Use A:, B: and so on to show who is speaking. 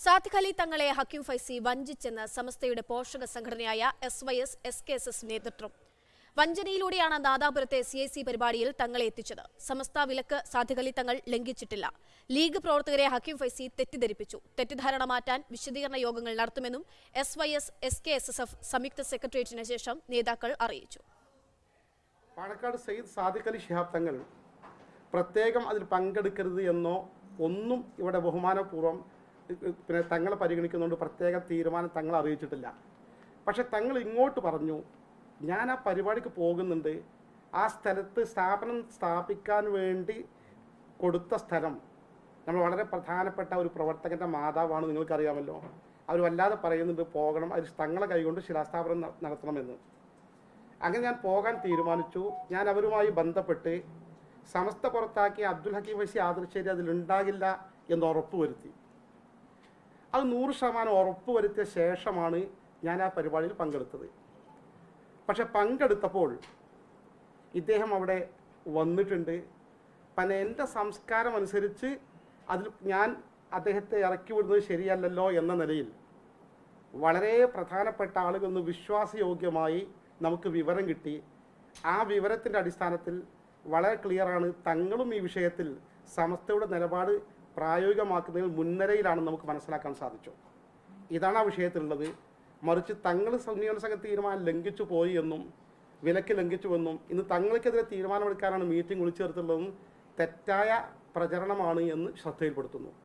A: സാദിഖ് അലി തങ്ങളെ ഹക്കീം ഫൈസി വഞ്ചിച്ചെന്ന് സമസ്തയുടെ പോഷക സംഘടനയായ S Y S S K S S നേതൃത്വം വഞ്ചനയിലൂടെയാണ് നാദാപുരത്തെ സി ഐ സി പരിപാടിയിൽ തങ്ങളെ എത്തിച്ചത് സമസ്ത വിലക്ക് സാദിഖ് അലി തങ്ങൾ ലംഘിച്ചിട്ടില്ല ലീഗ് പ്രവർത്തകരെ ഹക്കീം ഫൈസി തെറ്റിദ്ധരിപ്പിച്ചു തെറ്റിദ്ധാരണ മാറ്റാൻ വിശദീകരണ യോഗങ്ങൾ നടത്തുമെന്നും S Y S S K S S F സംയുക്ത സെക്രട്ടേറിയറ്റിന് ശേഷം നേതാക്കൾ അറിയിച്ചു
B: പാലക്കാട് സയ്യിദ് സാദിഖ് അലി ശിഹാബ് തങ്ങൾ പ്രത്യേകം അതിൽ പങ്കെടുക്കരുത് എന്നോ ഒന്നും ഇവിടെ ബഹുമാനപൂർവ്വം പിന്നെ തങ്ങളെ പരിഗണിക്കുന്നതുകൊണ്ട് പ്രത്യേക തീരുമാനം തങ്ങൾ അറിയിച്ചിട്ടില്ല പക്ഷെ തങ്ങൾ ഇങ്ങോട്ട് പറഞ്ഞു ഞാൻ ആ പരിപാടിക്ക് പോകുന്നുണ്ട് ആ സ്ഥലത്ത് സ്ഥാപനം സ്ഥാപിക്കാൻ വേണ്ടി കൊടുത്ത സ്ഥലം നമ്മൾ വളരെ പ്രധാനപ്പെട്ട ഒരു പ്രവർത്തകൻ്റെ മാതാവാണ് നിങ്ങൾക്കറിയാമല്ലോ അവർ വല്ലാതെ പറയുന്നുണ്ട് പോകണം അത് തങ്ങളെ കൈകൊണ്ട് ശിലാസ്ഥാപനം ന- നടത്തണമെന്ന് അങ്ങനെ ഞാൻ പോകാൻ തീരുമാനിച്ചു ഞാൻ അവരുമായി ബന്ധപ്പെട്ട് സമസ്ത പുറത്താക്കിയ അബ്ദുൽ ഹക്കീം വൈസി ആദർശേരി അതിലുണ്ടാകില്ല എന്ന് ഉറപ്പുവരുത്തി അത് നൂറ് ശതമാനം ഉറപ്പുവരുത്തിയ ശേഷമാണ് ഞാൻ ആ പരിപാടിയിൽ പങ്കെടുത്തത് പക്ഷെ പങ്കെടുത്തപ്പോൾ ഇദ്ദേഹം അവിടെ വന്നിട്ടുണ്ട് പിന്നെ എൻ്റെ സംസ്കാരം അനുസരിച്ച് അതിൽ ഞാൻ അദ്ദേഹത്തെ ഇറക്കി വിടുന്നത് ശരിയല്ലല്ലോ എന്ന നിലയിൽ വളരെ പ്രധാനപ്പെട്ട ആളുകളിൽ നിന്ന് വിശ്വാസയോഗ്യമായി നമുക്ക് വിവരം കിട്ടി ആ വിവരത്തിൻ്റെ അടിസ്ഥാനത്തിൽ വളരെ ക്ലിയറാണ് തങ്ങളും ഈ വിഷയത്തിൽ സമസ്തയുടെ നിലപാട് പ്രായോഗികമാക്കുന്നതിൽ മുൻനിരയിലാണെന്ന് നമുക്ക് മനസ്സിലാക്കാൻ സാധിച്ചു ഇതാണ് ആ വിഷയത്തിലുള്ളത് മറിച്ച് തങ്ങൾ സംയോജന സംഘ തീരുമാനം ലംഘിച്ചു പോയി എന്നും വിലക്ക് ലംഘിച്ചുവെന്നും ഇന്ന് തങ്ങൾക്കെതിരെ തീരുമാനമെടുക്കാനാണ് മീറ്റിംഗ് വിളിച്ചു ചേർത്തുള്ളതെന്നും തെറ്റായ പ്രചരണമാണ് എന്ന് ശ്രദ്ധയിൽപ്പെടുത്തുന്നു